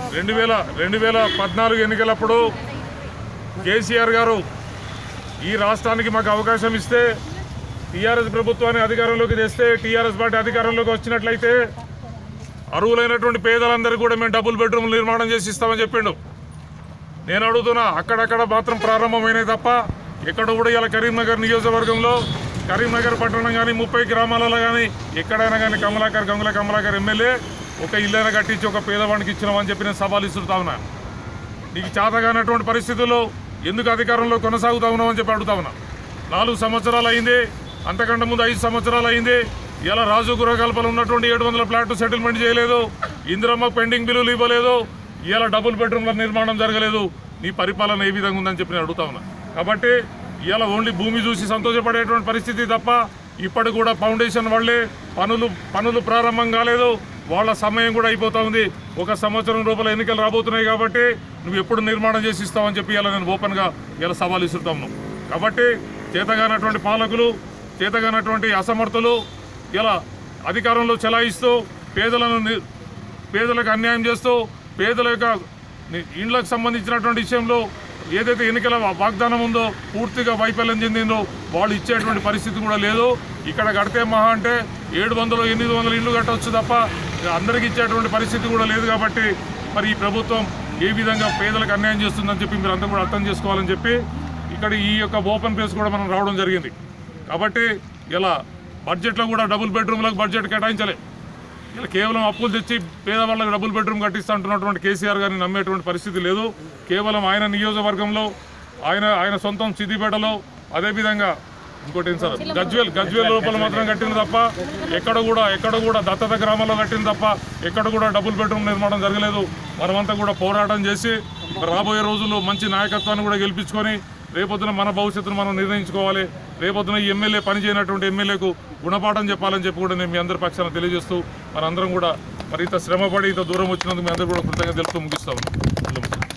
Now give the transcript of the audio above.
రెండు వేల రెండు వేల పద్నాలుగు ఎన్నికలప్పుడు కేసీఆర్ గారు ఈ రాష్ట్రానికి మాకు అవకాశం ఇస్తే టీఆర్ఎస్ ప్రభుత్వాన్ని అధికారంలోకి తెస్తే టీఆర్ఎస్ పార్టీ అధికారంలోకి వచ్చినట్లయితే అర్హులైనటువంటి పేదలందరికీ కూడా మేము డబుల్ బెడ్రూమ్ నిర్మాణం చేసి ఇస్తామని చెప్పిండు నేను అడుగుతున్నా అక్కడక్కడ మాత్రం ప్రారంభమైనాయి తప్ప ఎక్కడ కూడా ఇలా కరీంనగర్ నియోజకవర్గంలో కరీంనగర్ పట్టణం కానీ ముప్పై గ్రామాలలో కానీ ఎక్కడైనా కానీ కమలాకర్ గంగుల కమలాకర్ ఎమ్మెల్యే ఒక ఇల్లైనా కట్టించి ఒక పేదవాడికి ఇచ్చినామని చెప్పి నేను సవాల్ ఇస్తుతా ఉన్నా నీకు చేతగానటువంటి పరిస్థితుల్లో ఎందుకు అధికారంలో కొనసాగుతా ఉన్నావు అని చెప్పి అడుగుతా ఉన్నా నాలుగు సంవత్సరాలు అయింది అంతకంటే ముందు ఐదు సంవత్సరాలు అయింది ఇలా రాజు గురకల్పలు ఉన్నటువంటి ఏడు వందల ఫ్లాట్ సెటిల్మెంట్ చేయలేదు ఇందిరమ్మ పెండింగ్ బిల్లులు ఇవ్వలేదు ఇలా డబుల్ బెడ్రూమ్ల నిర్మాణం జరగలేదు నీ పరిపాలన ఏ విధంగా ఉందని చెప్పి నేను అడుగుతా ఉన్నా కాబట్టి ఇలా ఓన్లీ భూమి చూసి సంతోషపడేటువంటి పరిస్థితి తప్ప ఇప్పటి కూడా ఫౌండేషన్ వాళ్ళే పనులు పనులు ప్రారంభం కాలేదు వాళ్ళ సమయం కూడా అయిపోతా ఉంది ఒక సంవత్సరం రూపాయల ఎన్నికలు రాబోతున్నాయి కాబట్టి నువ్వు ఎప్పుడు నిర్మాణం చేసి ఇస్తావని చెప్పి ఇలా నేను ఓపెన్గా ఇలా సవాల్ ఇస్తున్నాను కాబట్టి చేతగానటువంటి పాలకులు చేతగానటువంటి అసమర్థులు ఇలా అధికారంలో చెలాయిస్తూ పేదలను ని- పేదలకు అన్యాయం చేస్తూ పేదల యొక్క ని- ఇండ్లకు సంబంధించినటువంటి విషయంలో ఏదైతే ఎన్నికల వాగ్దానం ఉందో పూర్తిగా వైఫల్యం చెందిందో వాళ్ళు ఇచ్చేటువంటి పరిస్థితి కూడా లేదు ఇక్కడ కడితే మహా అంటే ఏడు వందలు ఎనిమిది వందలు ఇల్లు కట్టవచ్చు తప్ప అందరికి ఇచ్చేటువంటి పరిస్థితి కూడా లేదు కాబట్టి మరి ఈ ప్రభుత్వం ఏ విధంగా పేదలకు అన్యాయం చేస్తుందని చెప్పి మీరు అందరూ కూడా అర్థం చేసుకోవాలని చెప్పి ఇక్కడ ఈ యొక్క ఓపెన్ ప్లేస్ కూడా మనం రావడం జరిగింది కాబట్టి ఇలా బడ్జెట్లో కూడా డబుల్ బెడ్రూమ్లకు బడ్జెట్ కేటాయించలే ఇలా కేవలం అప్పులు తెచ్చి పేదవాళ్ళకి డబుల్ బెడ్రూమ్ కట్టిస్తా అంటున్నటువంటి కేసీఆర్ గారిని నమ్మేటువంటి పరిస్థితి లేదు కేవలం ఆయన నియోజకవర్గంలో ఆయన ఆయన సొంతం సిద్దిపేటలో అదేవిధంగా ఇంకోటి ఏం సార్ గజ్వేల్ గజ్వేల్ లోపల మాత్రం కట్టింది తప్ప ఎక్కడ కూడా ఎక్కడ కూడా దత్తత గ్రామంలో కట్టింది తప్ప ఎక్కడ కూడా డబుల్ బెడ్రూమ్ నిర్మాణం జరగలేదు మనమంతా కూడా పోరాటం చేసి రాబోయే రోజుల్లో మంచి నాయకత్వాన్ని కూడా గెలిపించుకొని రేపొద్దున మన భవిష్యత్తును మనం నిర్ణయించుకోవాలి రేపొద్దున ఈ ఎమ్మెల్యే పనిచేయనటువంటి ఎమ్మెల్యేకు గుణపాఠం చెప్పాలని చెప్పి కూడా నేను మీ అందరి పక్షాన తెలియజేస్తూ మనందరం కూడా మరి ఇంత శ్రమపడి ఇంత దూరం వచ్చినందుకు మీ అందరూ కూడా కృతజ్ఞత తెలుపుతూ ముగిస్తాము